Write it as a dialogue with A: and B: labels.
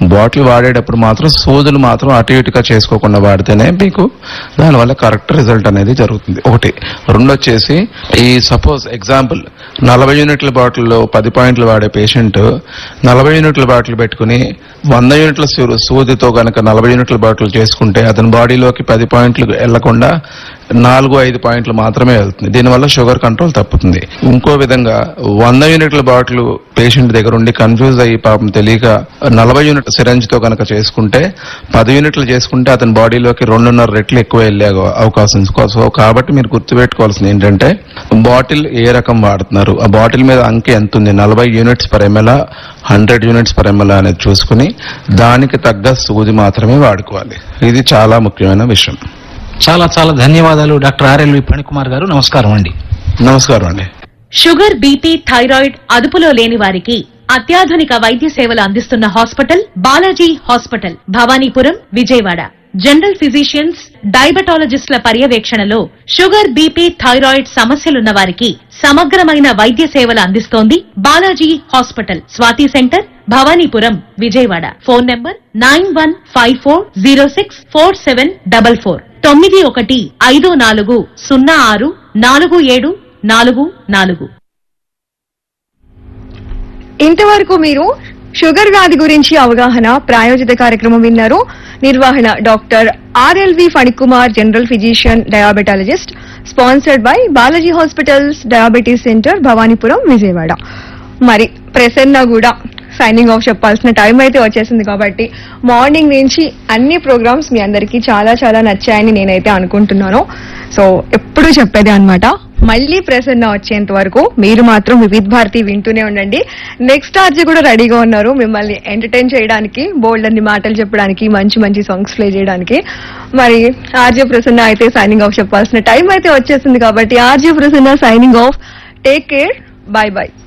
A: Bottle వాడేటప్పుడు మాత్రం సూదులు మాత్రం అటు ఇటుగా చేసుకోకుండా వాడితేనే మీకు దానివల్ల కరెక్ట్ రిజల్ట్ అనేది జరుగుతుంది ఒకటి రెండు వచ్చేసి ఈ సపోజ్ ఎగ్జాంపుల్ నలభై యూనిట్ల బాటిల్లో పది పాయింట్లు వాడే పేషెంట్ నలభై యూనిట్ల బాటిల్ పెట్టుకుని వంద యూనిట్ల సూ- సూదితో గనక నలభై యూనిట్ల బాటిల్ చేసుకుంటే అతని బాడీలోకి పది పాయింట్లు వెళ్లకుండా నాలుగు ఐదు పాయింట్లు మాత్రమే వెళ్తుంది దీనివల్ల షుగర్ కంట్రోల్ తప్పుతుంది ఇంకో విధంగా వంద యూనిట్ల బాటిల్ పేషెంట్ దగ్గర ఉండి కన్ఫ్యూజ్ అయ్యి పాపం తెలియక నలభై యూనిట్ సిరంజ్ తో కనుక చేసుకుంటే పది యూనిట్లు చేసుకుంటే అతని బాడీలోకి రెండున్నర రెట్లు ఎక్కువ వెళ్ళే అవ- అవకాశం ఉంది. సో కాబట్టి మీరు గుర్తుపెట్టుకోవాల్సింది ఏంటంటే బాటిల్ ఏ రకం వాడుతున్నారు ఆ బాటిల్ మీద అంకె ఎంత ఉంది నలభై units per ML hundred units per ML అనేది చూసుకుని దానికి తగ్గ సూది మాత్రమే వాడుకోవాలి ఇది చాలా ముఖ్యమైన విషయం
B: చాలా చాలా ధన్యవాదాలు డాక్టర్ ఆర్ఎల్వి ఫణికుమార్ గారు నమస్కారం అండి
A: నమస్కారం అండి
C: షుగర్ బీపీ థైరాయిడ్ అదుపులో లేని వారికి అత్యాధునిక వైద్య సేవలు అందిస్తున్న hospital Balaji hospital Bhavanipuram Vijayawada general physicians డయాబెటాలజిస్టుల పర్యవేక్షణలో షుగర్ బీపీ థైరాయిడ్ సమస్యలున్న వారికి సమగ్రమైన వైద్య సేవలు అందిస్తోంది Balaji hospital Swathi centre Bhavanipuram Vijayawada phone number nine one five four zero six four seven double four తొమ్మిది ఒకటి ఐదు నాలుగు సున్నా ఆరు నాలుగు ఏడు నాలుగు నాలుగు
D: ఇంతవరకు మీరు షుగర్ వ్యాధి గురించి అవగాహన ప్రాయోజిత కార్యక్రమం విన్నారు నిర్వహణ doctor RLV Phanikumar general physician diabetologist sponsored by Balaji hospitals diabetes centre Bhavanipuram Vijayawada మరి ప్రసన్న కూడా సైనింగ్ ఆఫ్ చెప్పాల్సిన టైం అయితే వచ్చేసింది కాబట్టి మార్నింగ్ నుంచి అన్ని ప్రోగ్రామ్స్ మీ అందరికీ చాలా చాలా నచ్చాయని నేనైతే అనుకుంటున్నాను సో ఎప్పుడు చెప్పేది అన్నమాట మళ్ళీ ప్రసన్న వచ్చేంత వరకు మీరు మాత్రం వివిధ్ భారతి వింటూనే ఉండండి నెక్స్ట్ ఆర్జీ కూడా రెడీగా ఉన్నారు మిమ్మల్ని ఎంటర్టైన్ చేయడానికి బోల్డ్ అన్ని మాటలు చెప్పడానికి మంచి మంచి సాంగ్స్ ప్లే చేయడానికి మరి ఆర్జే ప్రసన్న అయితే సైనింగ్ ఆఫ్ చెప్పాల్సిన టైం అయితే వచ్చేసింది కాబట్టి RJ Prasanna signing off take care bye by